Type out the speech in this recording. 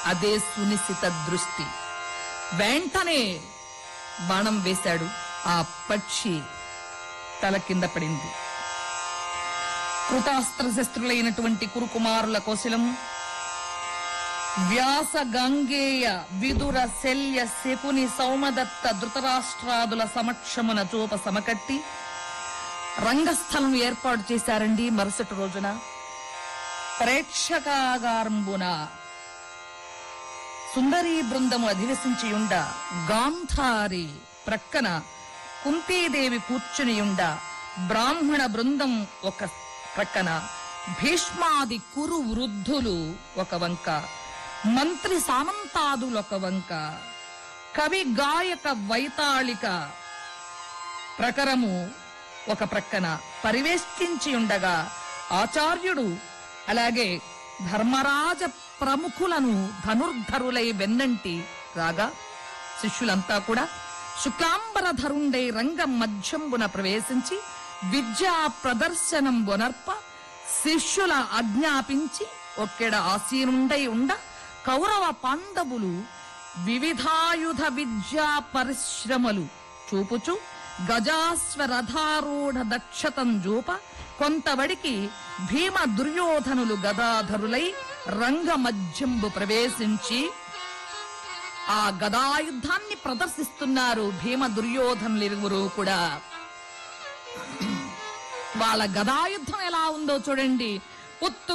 అదే సునిశిత దృష్టి వెంటనే బాణం వేశాడు ఆ పక్షి తల కింద పడింది కృతాస్త్ర శస్త్రులైనటువంటి కురుకుమారుల కోశలం వ్యాస గంగేయ విదుర శల్య శకుని సౌమదత్త ధృతరాష్ట్రాదుల సమక్షమున చూప సమకట్టి రంగస్థలం ఏర్పాటు చేశారండి మరుసటి రోజున ప్రేక్షకాగారంబున సుందరీ బృందము అధివసించి ఉండ గాంధారి ప్రక్కన కుంతీదేవి కూర్చుని ఉండ బ్రాహ్మణ బృందం ఒక ప్రక్కన భీష్మాది కురు వృద్ధులు ఒక వంక మంత్రి సామంతాదులు ఒక వంక కవి గాయక వైతాళిక ప్రకరము ఒక ప్రక్కన పరివేష్టించి ఉండగా ఆచార్యుడు అలాగే ధర్మరాజ ప్రముఖులను ధనుర్ధరులై వెన్నంటి రాగా శిష్యులంతా కూడా శుక్లాంబరధరుండై రంగం మధ్యంబున ప్రవేశించి విద్యా ప్రదర్శనం బొనర్ప శిష్యుల ఆజ్ఞాపించి ఒక్కెడ ఆసీనుండై ఉండ కౌరవ పాండవులు వివిధాయుధ విద్యా పరిశ్రమలు చూపుచు గజాశ్వ రథారూఢ దక్షతం జూప కొంతవడికి భీమ దుర్యోధనులు గదాధరులై రంగ మధ్యంబు ప్రవేశించి ఆ గదాయుద్ధాన్ని ప్రదర్శిస్తున్నారు భీమ దుర్యోధనులిరువురు కూడా వాళ్ళ గదాయుద్ధం ఎలా ఉందో చూడండి ఉత్తు